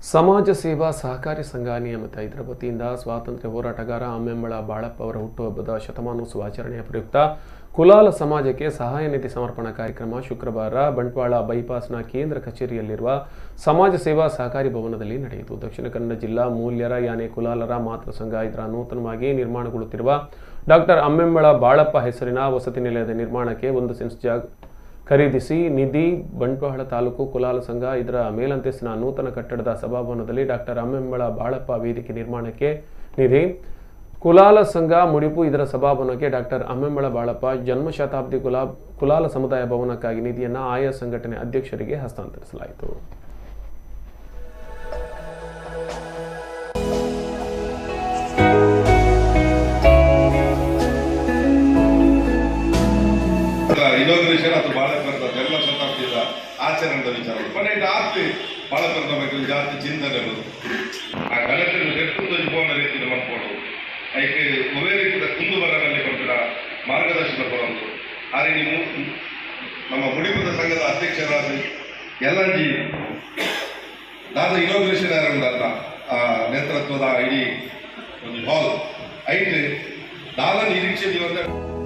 ಸಮಾಜ ಸೇವಾ ಸಹಕಾರಿ ಸಂಘ ನಿಯಮಿತ ಇದರ ವತಿಯಿಂದ ಸ್ವಾತಂತ್ರ್ಯ ಹೋರಾಟಗಾರ ಅಮ್ಮೆಂಬಳ ಬಾಳಪ್ಪ ಅವರ ಹುಟ್ಟುಹಬ್ಬದ ಶತಮಾನೋತ್ಸವ ಆಚರಣೆಯ ಪ್ರಯುಕ್ತ ಕುಲಾಲ ಸಮಾಜಕ್ಕೆ ಸಹಾಯ ನಿಧಿ ಸಮರ್ಪಣಾ ಕಾರ್ಯಕ್ರಮ ಶುಕ್ರವಾರ ಬಂಟ್ವಾಳ ಬೈಪಾಸ್ನ ಕೇಂದ್ರ ಕಚೇರಿಯಲ್ಲಿರುವ ಸಮಾಜ ಸೇವಾ ಸಹಕಾರಿ ಭವನದಲ್ಲಿ ನಡೆಯಿತು ದಕ್ಷಿಣ ಕನ್ನಡ ಜಿಲ್ಲಾ ಮೂಲ್ಯರ ಯಾನೆ ಕುಲಾಲರ ಮಾತೃ ಸಂಘ ಇದರ ನೂತನವಾಗಿ ನಿರ್ಮಾಣಗೊಳ್ಳುತ್ತಿರುವ ಡಾಕ್ಟರ್ ಅಮ್ಮೆಂಬಳ ಬಾಳಪ್ಪ ಹೆಸರಿನ ವಸತಿ ನಿಲಯದ ನಿರ್ಮಾಣಕ್ಕೆ ಒಂದು ಸೆನ್ಸ್ ಜಾಗ ಖರೀದಿಸಿ ನಿಧಿ ಬಂಟ್ವಾಳ ತಾಲೂಕು ಕುಲಾಲ ಸಂಘ ಇದರ ಮೇಲಂತಸ್ತಿನ ನೂತನ ಕಟ್ಟಡದ ಸಭಾಭವನದಲ್ಲಿ ಡಾಕ್ಟರ್ ಅಮ್ಮೆಂಬಳ ಬಾಳಪ್ಪ ವೇದಿಕೆ ನಿರ್ಮಾಣಕ್ಕೆ ನಿಧಿ ಕುಲಾಲ ಸಂಘ ಮುಡಿಪು ಇದರ ಸಭಾಭವನಕ್ಕೆ ಡಾಕ್ಟರ್ ಅಮ್ಮೆಂಬಳ ಬಾಳಪ್ಪ ಜನ್ಮ ಶತಾಬ್ದಿ ಕುಲಾ ಕುಲಾಲ ಸಮುದಾಯ ಭವನಕ್ಕಾಗಿ ನಿಧಿಯನ್ನು ಆಯಾ ಸಂಘಟನೆ ಅಧ್ಯಕ್ಷರಿಗೆ ಹಸ್ತಾಂತರಿಸಲಾಯಿತು ಇನಾಗ್ರೇಷನ್ ಅದು ಬಾಳೆಪರದ ಜನ್ಮ ಶತಾಬ್ದಿಯ ಆಚರಣೆದ ವಿಚಾರ ಪನ್ನೆಂಟು ಆಸ್ತಿ ಬಾಳೆಪರದ ಬಗ್ಗೆ ಜಾಸ್ತಿ ಚಿಂತನೆ ಬರು ಆ ಗಲಟೆಯನ್ನು ಹೆಟ್ಟು ಜೀವನ ರೀತಿಯ ಮಾಡ್ಕೊಂಡು ಅದಕ್ಕೆ ಒರೇ ರೀತಿಯ ಕುಂದು ಬರದಲ್ಲಿ ಕೊಟ್ಟಿರ ಮಾರ್ಗದರ್ಶನ ಕೊಡೋದು ಆದರೆ ನೀವು ನಮ್ಮ ಮುಡಿಪದ ಸಂಘದ ಅಧ್ಯಕ್ಷರಾದ ಯಲ್ಲಂಜಿ ದಾದ ಇನಾಗ್ರೇಷನ್ ಯಾರಂದಲ್ಲ ಆ ನೇತೃತ್ವದ ಇಡೀ ಒಂದು ಹಾಲ್ ಐಟ್ ದಾದ ನಿರೀಕ್ಷೆ ನೀವಂತ